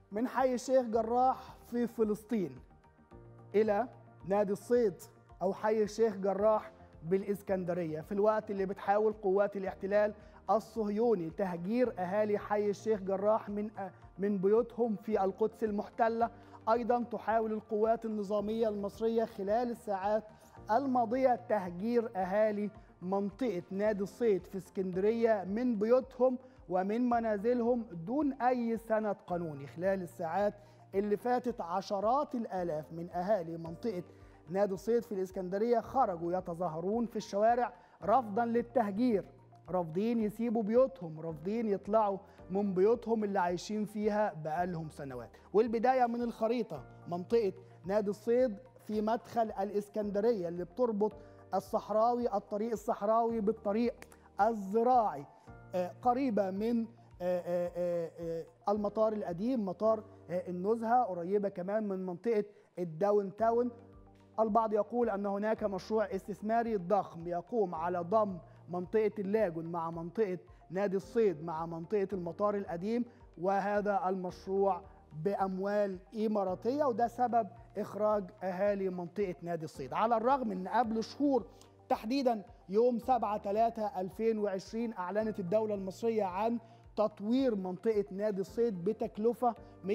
من حي الشيخ جراح في فلسطين إلى نادي الصيد أو حي الشيخ جراح بالإسكندرية في الوقت اللي بتحاول قوات الاحتلال الصهيوني تهجير أهالي حي الشيخ جراح من من بيوتهم في القدس المحتلة أيضا تحاول القوات النظامية المصرية خلال الساعات الماضية تهجير أهالي منطقة نادي الصيد في اسكندرية من بيوتهم ومن منازلهم دون أي سند قانوني خلال الساعات اللي فاتت عشرات الآلاف من أهالي منطقة نادي الصيد في الإسكندرية خرجوا يتظاهرون في الشوارع رفضا للتهجير رافضين يسيبوا بيوتهم رافضين يطلعوا من بيوتهم اللي عايشين فيها بقالهم سنوات والبداية من الخريطة منطقة نادي الصيد في مدخل الإسكندرية اللي بتربط الصحراوي الطريق الصحراوي بالطريق الزراعي آه، قريبة من آه، آه، آه، المطار القديم مطار آه، النزهة قريبة كمان من منطقة الداون تاون البعض يقول أن هناك مشروع استثماري ضخم يقوم على ضم منطقة اللاجون مع منطقة نادي الصيد مع منطقة المطار القديم وهذا المشروع بأموال إماراتية وده سبب إخراج أهالي منطقة نادي الصيد على الرغم أن قبل شهور تحديدا يوم 7 3 2020 أعلنت الدولة المصرية عن تطوير منطقة نادي الصيد بتكلفة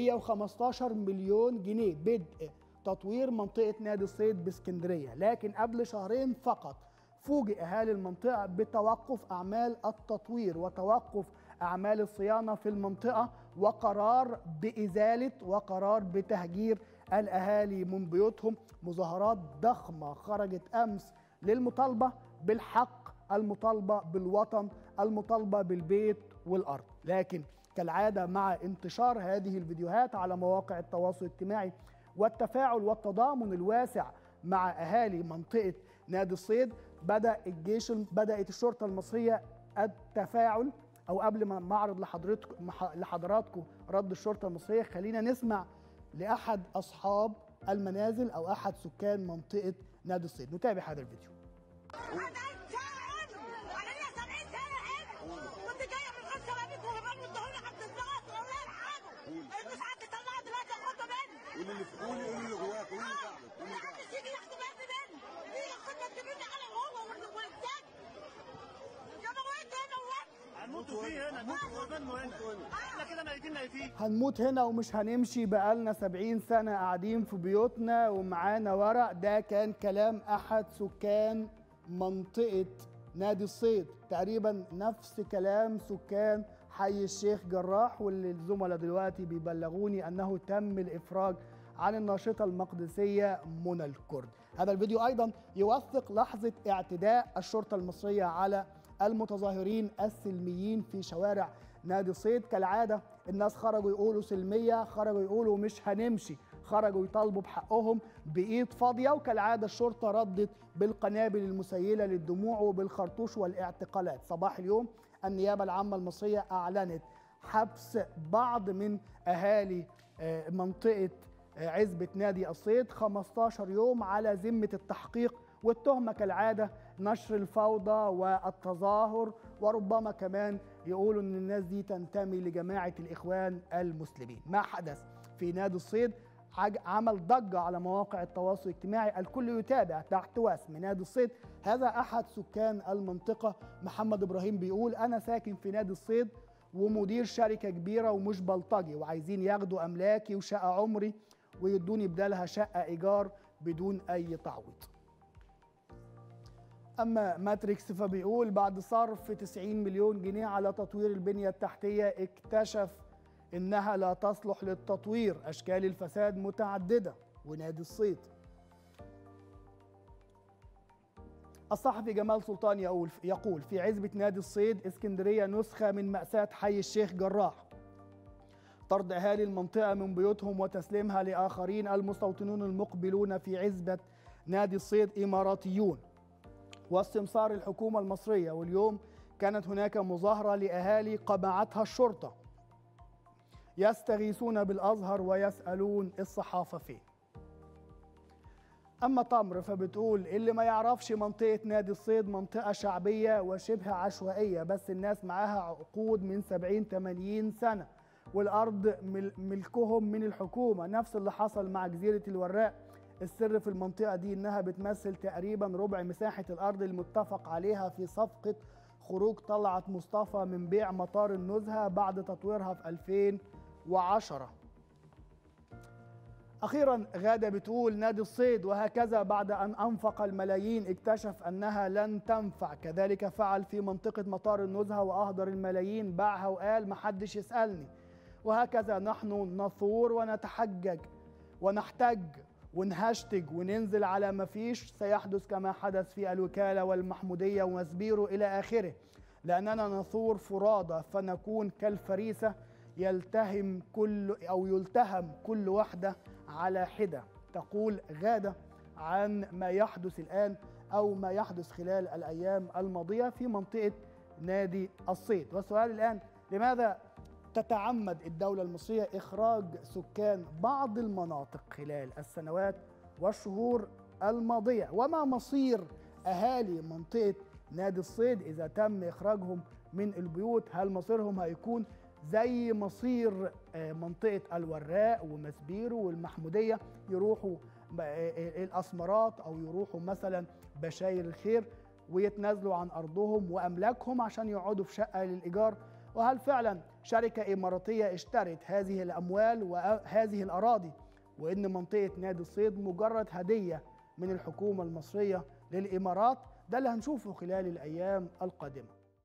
115 مليون جنيه بدء تطوير منطقة نادي الصيد باسكندرية لكن قبل شهرين فقط فوجئ أهالي المنطقة بتوقف أعمال التطوير وتوقف أعمال الصيانة في المنطقة وقرار بإزالة وقرار بتهجير الأهالي من بيوتهم مظاهرات ضخمة خرجت أمس للمطالبة بالحق المطالبة بالوطن المطالبة بالبيت والأرض لكن كالعادة مع انتشار هذه الفيديوهات على مواقع التواصل الاجتماعي والتفاعل والتضامن الواسع مع اهالي منطقه نادي الصيد بدا الجيش بدات الشرطه المصريه التفاعل او قبل ما معرض لحضرتكم لحضراتكم رد الشرطه المصريه خلينا نسمع لاحد اصحاب المنازل او احد سكان منطقه نادي الصيد نتابع هذا الفيديو انا شاعر انا ليا 70 سنه هنا كنت جايه من خمسه بابيك وهبان وادوني عبد الزغط الله يرحمه مش عارف تطلعوا دلوقتي اخدوا مني قولي اللي في قولي قولي اللي جواك قولي اللي تعبك قولي اللي تعبك محدش يجي ياخد بالي مني يجي ياخدنا تجيبني انا وهو والتاني يا مويت هنا ووقت هنموتوا فيه هنا نموتوا وبنوا هنا احنا كده ميتين ميتين هنموت هنا ومش هنمشي بقالنا 70 سنة قاعدين في بيوتنا ومعانا ورق ده كان كلام أحد سكان منطقة نادي الصيد تقريبا نفس كلام سكان حي الشيخ جراح واللي الزملاء دلوقتي بيبلغوني أنه تم الإفراج عن الناشطة المقدسية منى الكرد هذا الفيديو أيضا يوثق لحظة اعتداء الشرطة المصرية على المتظاهرين السلميين في شوارع نادي الصيد كالعادة الناس خرجوا يقولوا سلمية خرجوا يقولوا مش هنمشي خرجوا يطالبوا بحقهم بإيد فاضية وكالعادة الشرطة ردت بالقنابل المسيلة للدموع وبالخرطوش والاعتقالات صباح اليوم النيابة العامة المصرية أعلنت حبس بعض من أهالي آه، منطقة آه، عزبة نادي الصيد 15 يوم على ذمة التحقيق والتهمة كالعادة نشر الفوضى والتظاهر وربما كمان يقولوا ان الناس دي تنتمي لجماعة الإخوان المسلمين ما حدث في نادي الصيد عج- عمل ضجة على مواقع التواصل الاجتماعي الكل يتابع تحت واسم نادي الصيد هذا أحد سكان المنطقة محمد إبراهيم بيقول أنا ساكن في نادي الصيد ومدير شركة كبيرة ومش بلطجي وعايزين ياخدوا أملاكي وشقة عمري ويدوني بدالها شقة إيجار بدون أي تعويض أما ماتريكس فبيقول بعد صرف 90 مليون جنيه على تطوير البنية التحتية اكتشف إنها لا تصلح للتطوير أشكال الفساد متعددة ونادي الصيد الصحفي جمال سلطان يقول يقول في عزبة نادي الصيد اسكندرية نسخة من مأساة حي الشيخ جراح طرد أهالي المنطقة من بيوتهم وتسليمها لآخرين المستوطنون المقبلون في عزبة نادي الصيد إماراتيون واستمصار الحكومة المصرية واليوم كانت هناك مظاهرة لأهالي قمعتها الشرطة يستغيثون بالأزهر ويسألون الصحافة فين أما تمر فبتقول اللي ما يعرفش منطقة نادي الصيد منطقة شعبية وشبه عشوائية بس الناس معاها عقود من 70 80 سنة والارض مل- ملكهم من الحكومه نفس اللي حصل مع جزيره الوراق السر في المنطقه دي انها بتمثل تقريبا ربع مساحه الارض المتفق عليها في صفقه خروج طلعت مصطفى من بيع مطار النزهه بعد تطويرها في 2010 أخيرا غادة بتقول نادي الصيد وهكذا بعد أن أنفق الملايين اكتشف أنها لن تنفع كذلك فعل في منطقة مطار النزهة وأهدر الملايين باعها وقال محدش يسألني وهكذا نحن نثور ونتحجج ونحتج ونهشتج وننزل على ما فيش سيحدث كما حدث في الوكالة والمحمودية ومسبيرو إلى آخره لأننا نثور فرادى فنكون كالفريسة يلتهم كل أو يلتهم كل واحدة على حدة تقول غادة عن ما يحدث الآن أو ما يحدث خلال الأيام الماضية في منطقة نادي الصيد والسؤال الآن لماذا تتعمد الدولة المصرية إخراج سكان بعض المناطق خلال السنوات والشهور الماضية وما مصير أهالي منطقة نادي الصيد إذا تم إخراجهم من البيوت هل مصيرهم هيكون زي مصير آه، منطقة الوراق ومسبيرو والمحمودية يروحوا ب- آه، الأسمرات أو يروحوا مثلا بشاير الخير ويتنازلوا عن أرضهم وأملاكهم عشان يقعدوا في شقة للإيجار وهل فعلا شركة إماراتية اشترت هذه الأموال وهذه الأراضي وإن منطقة نادي الصيد مجرد هدية من الحكومة المصرية للإمارات ده اللي هنشوفه خلال الأيام القادمة